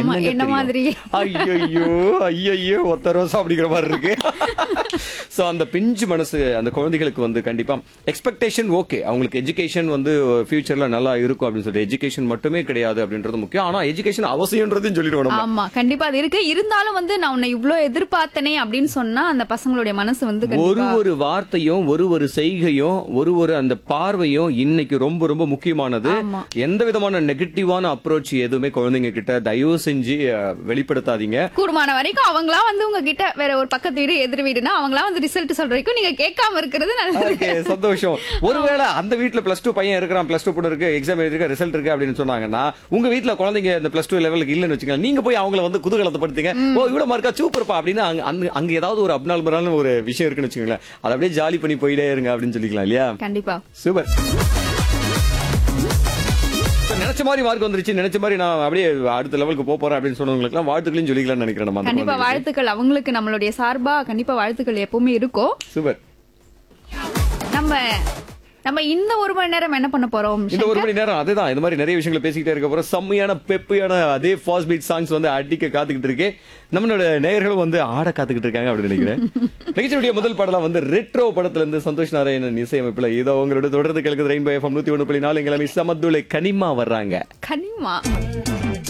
ஆமா, என்னங்க என்ன தெரியும்? மாதிரி. ஐயையோ ஐயையோ ஒத்த ரோசா அப்படிங்கிற மாதிரி இருக்கு சோ அந்த பிஞ்சு மனசு அந்த குழந்தைகளுக்கு வந்து கண்டிப்பா எக்ஸ்பெக்டேஷன் ஓகே அவங்களுக்கு எஜுகேஷன் வந்து ஃபியூச்சர்ல நல்லா இருக்கும் அப்படின்னு சொல்லிட்டு எஜுகேஷன் மட்டுமே கிடையாது அப்படின்றது முக்கியம் ஆனா எஜுகேஷன் அவசியம்ன்றதையும் சொல்லிடுவோம் நம்ம ஆமா கண்டிப்பா அது இருக்கு இருந்தாலும் வந்து நான் உன்னை இவ்ளோ எதிர்பார்த்தனே அப்படின்னு சொன்னா அந்த பசங்களுடைய மனசு வந்து ஒரு கண்டிப்பா ஒரு வார்த்தையும் ஒரு ஒரு செய்கையும் ஒரு ஒரு அந்த பார்வையும் இன்னைக்கு ரொம்ப ரொம்ப முக்கியமானது ஆமா. எந்த விதமான நெகட்டிவான அப்ரோச் எதுவுமே குழந்தைங்க கிட்ட தயவு செஞ்சு அஹ், வெளிப்படுத்தாதீங்க கூடுமான வரைக்கும் அவங்களா வந்து உங்ககிட்ட வேற ஒரு பக்கத்து வீடு எதிர் வீடுனா அவங்களா வந்து ரிசல்ட் சொல்ற வரைக்கும் நீங்க கேட்காம இருக்கிறது நல்லது ஓகே சந்தோஷம் ஒருவேளை அந்த வீட்ல பிளஸ் டூ பையன் இருக்கிறான் பிளஸ் டூ பொண்ணு இருக்கு எக்ஸாம் எழுதிருக்க ரிசல்ட் இருக்கு அப்படின்னு சொன்னாங்கன்னா உங்க வீட்ல குழந்தைங்க இந்த பிளஸ் டூ லெவலுக்கு இல்லன்னு வச்சுக்கோங்க நீங்க போய் அவங்கள வந்து குதூகலத்தைப்படுத்தீங்க ஓ இவ்வளவு மார்க்கா சூப்பர்ப்பா அப்படின்னு அங்க அங்க- அங்க ஏதாவது ஒரு அப்நார்மலான ஒரு விஷயம் இருக்குன்னு வச்சுக்கோங்களேன் அதை அப்படியே ஜாலி பண்ணி போயிட்டே இருங்க அப்படின்னு சொல்லிக்கலாம் இல்லையா கண்டிப்பா சூப்பர் இப்ப நினைச்ச மாதிரி மார்க் வந்துருச்சு நினைச்ச மாதிரி நான் அப்படியே அடுத்த லெவலுக்கு போக போறேன் அப்படின்னு சொன்னவங்களுக்கு வாழ்த்துக்களையும் சொல்லிக்கலாம்னு நினைக்கிறேன் நம்ம அந்த கண்டிப்பா குழந்தைகளுக்கு. வாழ்த்துக்கள் அவங்களுக்கு நம்மளுடைய சார்பா கண்டிப்பா வாழ்த்துக்கள் எப்பவுமே இருக்கும் சூப்பர் நம்ம நம்ம இந்த ஒரு மணி நேரம் என்ன பண்ண போறோம் இந்த ஒரு மணி நேரம் அதுதான் இந்த மாதிரி நிறைய விஷயங்களை பேசிக்கிட்டே இருக்க போறோம் செம்மையான பெப்பியான அதே ஃபாஸ்ட் பீட் சாங்ஸ் வந்து அடிக்க காத்துக்கிட்டு இருக்கு நம்மளோட நேயர்களும் வந்து ஆட காத்துக்கிட்டு இருக்காங்க அப்படின்னு நினைக்கிறேன் நிகழ்ச்சியுடைய முதல் பாடலாம் வந்து ரெட்ரோ படத்துல இருந்து சந்தோஷ் நாராயணன் இசையமைப்புல இதோ உங்களோட தொடர்ந்து கேட்குது ரெயின்போ எஃப்எம் நூத்தி ஒண்ணு புள்ளி நாலு எங்களை சமத்துளை கனிமா வர்றாங்க கனிமா